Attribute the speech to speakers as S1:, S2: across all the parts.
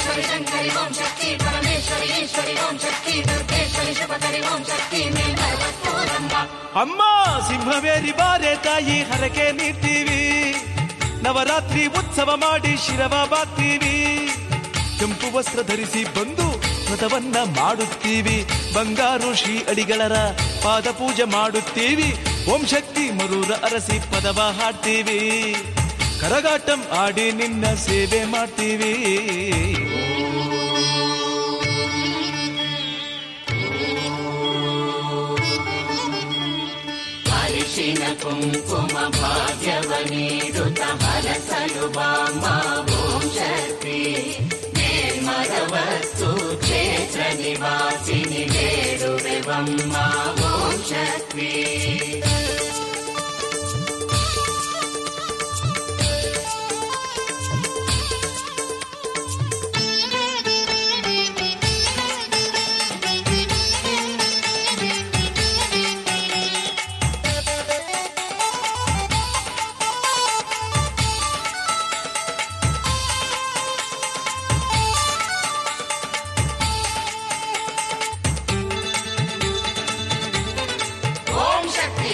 S1: ಮಹೇಶ್ವರಿ ಶಂಕರಿ ಓಂ ಶಕ್ತಿ ಪರಮೇಶ್ವರಿ ಈಶ್ವರಿ ಓಂ ಶಕ್ತಿ ದುರ್ಗೇಶ್ವರಿ ಶುಭಕರಿ ಓಂ ಶಕ್ತಿ ಮೇಲ್ಮರವತ್ತೂರಮ್ಮ
S2: ಅಮ್ಮ ಸಿಂಹವೇರಿ ಬಾರೆ ತಾಯಿ ಹರಕೆ ನೀಡ್ತೀವಿ ನವರಾತ್ರಿ ಉತ್ಸವ ಮಾಡಿ ಶಿರವ ಬಾಗ್ತೀವಿ ಕೆಂಪು ವಸ್ತ್ರ ಧರಿಸಿ ಬಂದು ವ್ರತವನ್ನ ಮಾಡುತ್ತೀವಿ ಬಂಗಾರು ಶ್ರೀ ಅಡಿಗಳರ ಪಾದ ಪೂಜೆ ಮಾಡುತ್ತೀವಿ ಓಂ ಶಕ್ತಿ ಮರೂರ ಅರಸಿ ಪದವ ಹಾಡ್ತೀವಿ ಕರಗಾಟಂ ಆಡಿ ನಿನ್ನ ಸೇವೆ ಮಾಡ್ತೀವಿ
S1: ಅರಿಶಿನ ಕುಂಕುಮ ಭಾಗ್ಯವ ನೀಡುತ್ತ ಹರಸಲು ಬಾಮ ಓಂ ಶಕ್ತಿ ಮೇಲ್ಮರವಸ್ತು ಕ್ಷೇತ್ರ ನಿವಾಸಿನಿ ಬೇಡುವೆವಮ್ಮ ಓಂ ಶಕ್ತಿ ಓಂ ಶಕ್ತಿ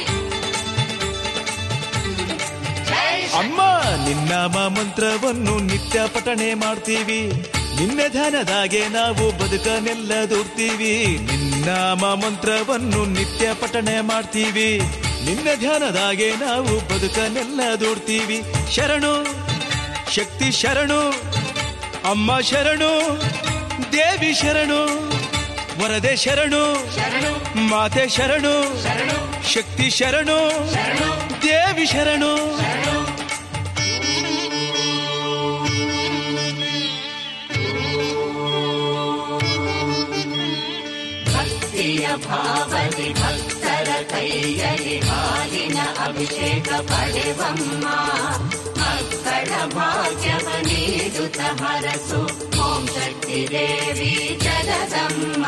S1: ಜೈ
S2: ಅಮ್ಮ ನಿನ್ನಾಮ ಮಂತ್ರವನ್ನು ನಿತ್ಯ ಪಠಣೆ ಮಾಡ್ತೀವಿ ನಿನ್ನ ಧ್ಯಾನದಾಗೆ ನಾವು ಬದುಕನೆಲ್ಲ ದೂರ್ತೀವಿ ನಿನ್ನಾಮ ಮಂತ್ರವನ್ನು ನಿತ್ಯ ಪಠಣೆ ಮಾಡ್ತೀವಿ ನಿನ್ನ ಧ್ಯಾನದಾಗೆ ನಾವು ಬದುಕನೆಲ್ಲ ದೂಡ್ತೀವಿ ಶರಣು ಶಕ್ತಿ ಶರಣು ಅಮ್ಮ ಶರಣು ದೇವಿ ಶರಣು ವರದೆ ಶರಣು
S1: ಶರಣು
S2: ಮಾತೆ ಶರಣು
S1: ಶರಣು
S2: ಶಕ್ತಿ ಶರಣು
S1: ಶರಣು
S2: ದೇವಿ ಶರಣು
S1: ಶರಣು ಭಕ್ತಿಯ ಭಾವದಿ ಭಕ್ತರ ಕೈಯಲ್ಲಿ ಹಾಲಿನ ಅಭಿಷೇಕ ಪಡೆವಮ್ಮ ಮಕ್ಕಳ ಭಾಗ್ಯವ ನೀಡುತ್ತ ಹರಸು ಓಂ ಶಕ್ತಿ ದೇವಿ ಜಗದಮ್ಮ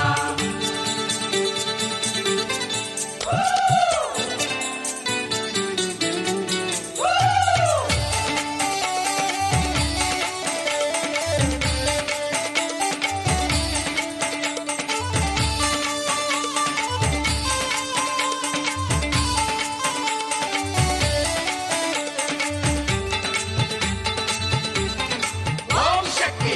S1: ಓಂ ಶಕ್ತಿ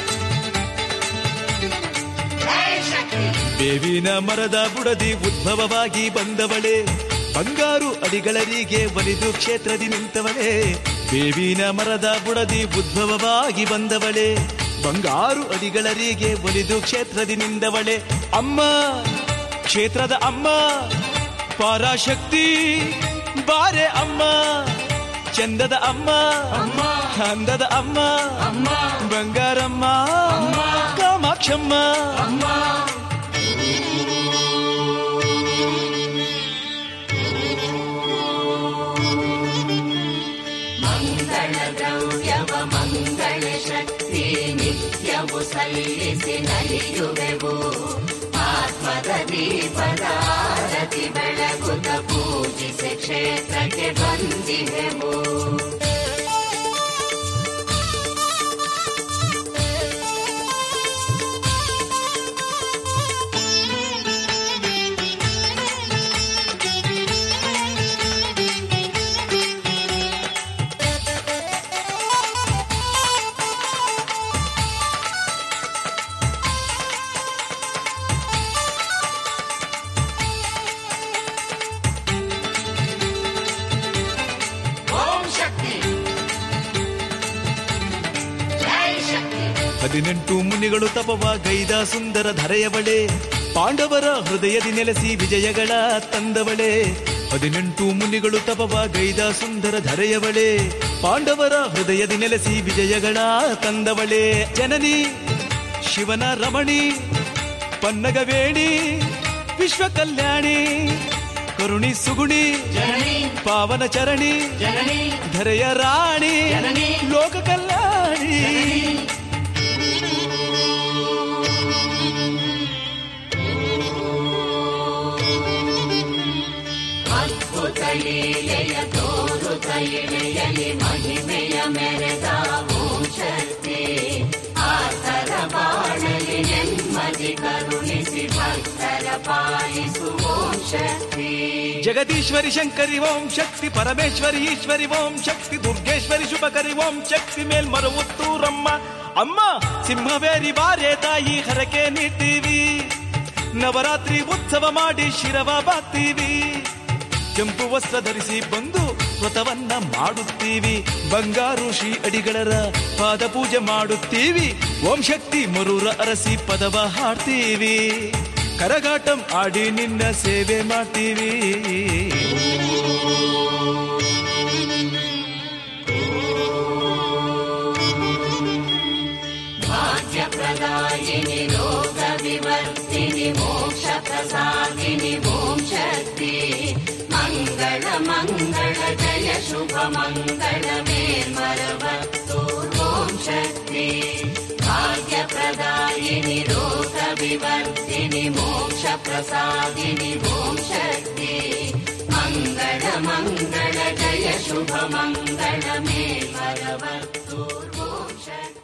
S1: ಜೈ ಶಕ್ತಿ
S2: ಬೇವಿನ ಮರದ ಬುಡದಿ ಉದ್ಭವವಾಗಿ ಬಂದವಳೆ ಬಂಗಾರು ಅಡಿಗಳರಿಗೆ ಒಲಿದು ಕ್ಷೇತ್ರದಿ ನಿಂತವಳೆ ಬೇವಿನ ಮರದ ಬುಡದಿ ಉದ್ಭವವಾಗಿ ಬಂದವಳೆ ಬಂಗಾರು ಅಡಿಗಳರಿಗೆ ಒಲಿದು ಕ್ಷೇತ್ರದಿ ನಿಂದವಳೆ ಅಮ್ಮ ಕ್ಷೇತ್ರದ ಅಮ್ಮ ಪರಾಶಕ್ತಿ ಬಾರೆ ಅಮ್ಮ ಚಂದದ ಅಮ್ಮ
S1: ಅಮ್ಮ
S2: ಅಂದದ ಅಮ್ಮ
S1: ಅಮ್ಮ
S2: ಬಂಗಾರಮ್ಮ
S1: ಅಮ್ಮ.
S2: ಕಾಮಾಕ್ಷಮ್ಮ
S1: ಅಮ್ಮ ಮಂಗಳ ದ್ರವ್ಯವ ಮಂಗಳ ಶಕ್ತಿ ನಿತ್ಯವು ಸಲ್ಲಿಸಿ ನಲಿಯುವೆವು ಆತ್ಮದ ದೀಪದ ಆರತಿ ಬೆಳಗುತ್ತ ಪೂಜಿಸಿ ಕ್ಷೇತ್ರಕ್ಕೆ ಬಂದಿವೆವು ಓಂ ಶಕ್ತಿ ಜೈ ಶಕ್ತಿ
S2: ಹದಿನೆಂಟು ಮುನಿಗಳು ತಪವ ಗೈದ ಸುಂದರ ಧರೆಯವಳೆ ಪಾಂಡವರ ಹೃದಯದಿ ನೆಲೆಸಿ ವಿಜಯಗಳ ತಂದವಳೆ ಹದಿನೆಂಟು ಮುನಿಗಳು ತಪವ ಗೈದ ಸುಂದರ ಧರೆಯವಳೆ ಪಾಂಡವರ ಹೃದಯದಿ ನೆಲೆಸಿ ವಿಜಯಗಳ ತಂದವಳೆ ಜನನಿ ಶಿವನ ರಮಣಿ ಪನ್ನಗವೇಣಿ ವಿಶ್ವ ಕಲ್ಯಾಣಿ ಕರುಣಿ ಸುಗುಣಿ
S1: ಜನನಿ
S2: ಪಾವನ ಚರಣಿ
S1: ಜನನಿ
S2: ಧರೆಯ ರಾಣಿ
S1: ಜನನಿ
S2: ಲೋಕ ಕಲ್ಯಾಣಿ
S1: ಅದ್ಭುತ ಲೀಲೆಯ ತೋರುತ ಎಳೆಯಲಿ ಮಹಿಮೆಯ ಮೆರೆದ ಓಂ ಶಕ್ತಿ ಆತ್ಮ ಪಾಲಿಸು ಓಂ ಶಕ್ತಿ
S2: ಜಗದೀಶ್ವರಿ ಶಂಕರಿ ಓಂ ಶಕ್ತಿ ಪರಮೇಶ್ವರಿ ಈಶ್ವರಿ ಓಂ ಶಕ್ತಿ ದುರ್ಗೇಶ್ವರಿ ಶುಭಕರಿ ಓಂ ಶಕ್ತಿ ಮೇಲ್ಮರುವತ್ತೂರಮ್ಮ ಅಮ್ಮ ಸಿಂಹವೇರಿ ಬಾರೆ ತಾಯಿ ಹರಕೆ ನೀಡ್ತೀವಿ ನವರಾತ್ರಿ ಉತ್ಸವ ಮಾಡಿ ಶಿರವ ಬಾಗ್ತೀವಿ ಕೆಂಪು ವಸ್ತ್ರ ಧರಿಸಿ ಬಂದು ವ್ರತವನ್ನ ಮಾಡುತ್ತೀವಿ ಬಂಗಾರು ಶ್ರೀ ಅಡಿಗಳರ ಪಾದ ಪೂಜೆ ಮಾಡುತ್ತೀವಿ ಓಂ ಶಕ್ತಿ ಮರೂರ ಅರಸಿ ಪದವ ಹಾಡ್ತೀವಿ ಕರಗಾಟಂ ಆಡಿ ನಿನ್ನ ಸೇವೆ ಮಾಡ್ತೀವಿ
S1: भाग्यप्रदायिनि लोकविवर्तिनि मोक्षप्रसादिनि ॐ शक्ति मङ्गल मङ्गल जय शुभ मङ्गल मे मरवस्तु ॐ शक्ति भाग्यप्रदायिनि लोकविवर्तिनि मोक्षप्रसादिनि ॐ शक्ति मङ्गल मङ्गल जय शुभ मङ्गल मे मरवस्तु ॐ शक्ति